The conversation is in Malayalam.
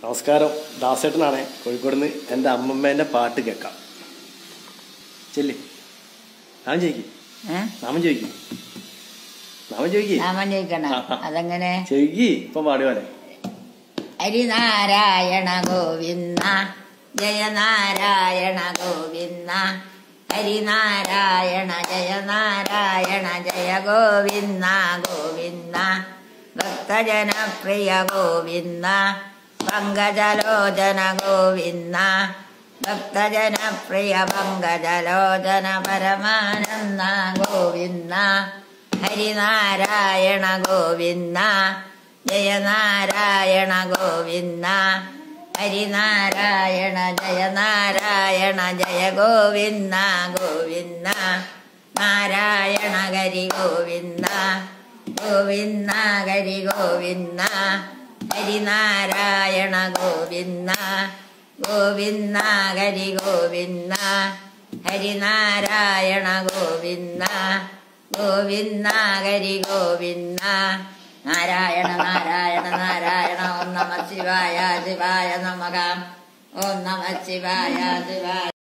നമസ്കാരം ദാസേട്ടനാണ് കോഴിക്കോട് നിന്ന് എൻ്റെ അമ്മമ്മേൻ്റെ പാട്ട് കേൾക്കാം ചെല്ലി നാമം ചോദിക്കും ഏ? നാമം ചോദിക്കും നാമം ചോദിക്കും നാമം ചോദിക്കണ അതെങ്ങനെ ചോദിക്കി ഇപ്പം പാടി പോലെ ഹരിനാരായണ ഗോവിന്ദ ജയനാരായണ ഗോവിന്ദ ഹരിനാരായണ ജയനാരായണ ജയ ഗോവിന്ദ ഗോവിന്ദ ഭക്തജനപ്രിയ ഗോവിന്ദ പങ്കജലോചന ഗോവിന്ദ ഭക്തജനപ്രിയ പങ്കജലോചന പരമാനന്ദ ഗോവിന്ദ ഹരിനാരായണ ഗോവിന്ദ ജയനാരായണ ഗോവിന്ദ ഹരിനാരായണ ജയനാരായണ ജയ ഗോവിന്ദ ഗോവിന്ദ നാരായണ ഹരി ഗോവിന്ദ ഗോവിന്ദ ഹരി ഗോവിന്ദ ഹരിനാരായണ ഗോവിന്ദ ഗോവിന്ദ ഹരി ഗോവിന്ദ ഹരിനാരായണ ഗോവിന്ദ ഗോവിന്ദ ഹരി ഗോവിന്ദ നാരായണ നാരായണ നാരായണ ഓം നമ ശിവായ ശിവായ നമക ഓം നമ ശിവായ ശിവായ